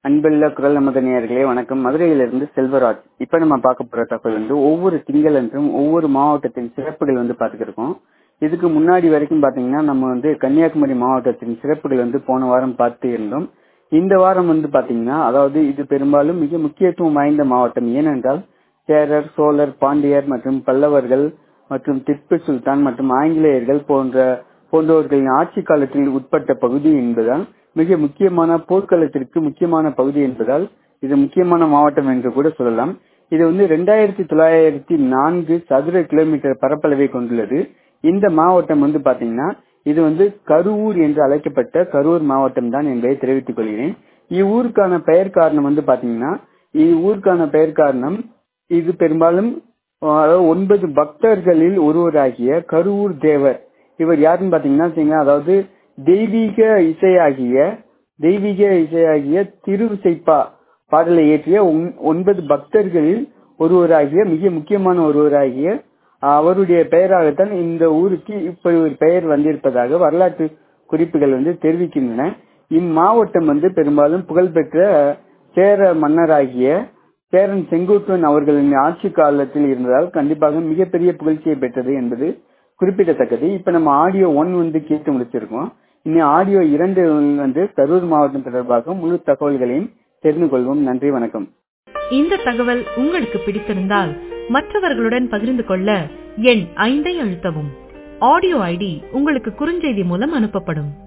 அன்புள்ள குரல் நமது நேயர்களே வணக்கம் மதுரையிலிருந்து செல்வராஜ் இப்ப நம்ம பார்க்க போற தகவல் வந்து ஒவ்வொரு திங்களன்றும் ஒவ்வொரு மாவட்டத்தின் சிறப்புகள் வந்து பார்த்துட்டு இருக்கோம் இதுக்கு முன்னாடி வரைக்கும் பாத்தீங்கன்னா நம்ம வந்து கன்னியாகுமரி மாவட்டத்தின் சிறப்புகள் வந்து போன வாரம் பார்த்து இருந்தோம் இந்த வாரம் வந்து பாத்தீங்கன்னா அதாவது இது பெரும்பாலும் மிக முக்கியத்துவம் வாய்ந்த மாவட்டம் ஏனென்றால் சேரர் சோழர் பாண்டியர் மற்றும் பல்லவர்கள் மற்றும் திப்பு சுல்தான் மற்றும் ஆங்கிலேயர்கள் போன்ற போன்றவர்களின் ஆட்சி காலத்தில் உட்பட்ட பகுதி என்பதால் மிக முக்கியமான போர்க்களத்திற்கு முக்கியமான பகுதி என்பதால் இது முக்கியமான மாவட்டம் என்று கூட சொல்லலாம் இது வந்து ரெண்டாயிரத்தி தொள்ளாயிரத்தி நான்கு சதுர கிலோமீட்டர் பரப்பளவை கொண்டுள்ளது இந்த மாவட்டம் வந்து பாத்தீங்கன்னா இது வந்து கருவூர் என்று அழைக்கப்பட்ட கரூர் மாவட்டம் தான் என்பதை தெரிவித்துக் கொள்கிறேன் இவ்வூருக்கான பெயர் காரணம் வந்து பாத்தீங்கன்னா இவ்வூருக்கான பெயர் காரணம் இது பெரும்பாலும் அதாவது ஒன்பது பக்தர்களில் ஒருவராகிய கருவூர் தேவர் இவர் யாருன்னு பாத்தீங்கன்னா அதாவது தெய்வீக இசையாகிய தெய்வீக இசையாகிய திருவிசைப்பா பாடலை இயற்றிய ஒன்பது பக்தர்களில் ஒருவராகிய மிக முக்கியமான ஒருவராகிய அவருடைய பெயராகத்தான் இந்த ஊருக்கு இப்படி ஒரு பெயர் வந்திருப்பதாக வரலாற்று குறிப்புகள் வந்து தெரிவிக்கின்றன இம்மாவட்டம் வந்து பெரும்பாலும் புகழ்பெற்ற சேர மன்னராகிய சேரன் செங்குட்டுவன் அவர்களின் ஆட்சி காலத்தில் இருந்ததால் கண்டிப்பாக மிகப்பெரிய புகழ்ச்சியை பெற்றது என்பது குறிப்பிடத்தக்கது இப்ப நம்ம ஆடியோ ஒன் வந்து கேட்டு முடிச்சிருக்கோம் இனி ஆடியோ இரண்டு வந்து கரூர் மாவட்டம் தொடர்பாக முழு தகவல்களையும் தெரிந்து கொள்வோம் நன்றி வணக்கம் இந்த தகவல் உங்களுக்கு பிடித்திருந்தால் மற்றவர்களுடன் பகிர்ந்து கொள்ள எண் ஐந்தை அழுத்தவும் ஆடியோ ஐடி உங்களுக்கு குறுஞ்செய்தி மூலம் அனுப்பப்படும்